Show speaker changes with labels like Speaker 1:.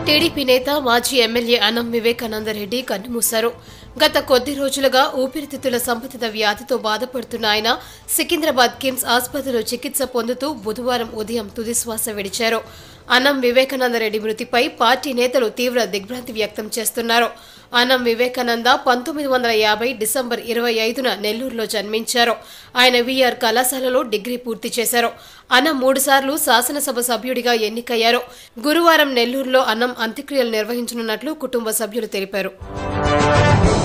Speaker 1: TDP నేత మాజీ MLA అనం వివేకానందరెడ్డి కన్నుమూశారు గత కొద్ది రోజులుగా ఊపిరితిత్తుల సంబంధిత వ్యాధితో బాధపడుతున్న ఆయన సికింద్రాబాద్ కిమ్స్ ఆసుపత్రిలో చికిత్స పొందుతూ బుధవారం ఉదయం తుదిశ్వాస విడిచారు అనం వివేకానందరెడ్డి మృతిపై పార్టీ నేతలు తీవ్ర దిగ్భ్రాంతి వ్యక్తం చేస్తున్నారు అనం వివేకానంద పంతొమ్మిది వందల యాభై డిసెంబర్ ఇరవై ఐదున నెల్లూరులో జన్మించారు ఆయన విఆర్ కళాశాలలో డిగ్రీ పూర్తి చేశారు అనం మూడుసార్లు శాసనసభ సభ్యుడిగా ఎన్నికయ్యారు గురువారం నెల్లూరులో అన్నం అంత్యక్రియలు నిర్వహించనున్నట్లు కుటుంబ సభ్యులు తెలిపారు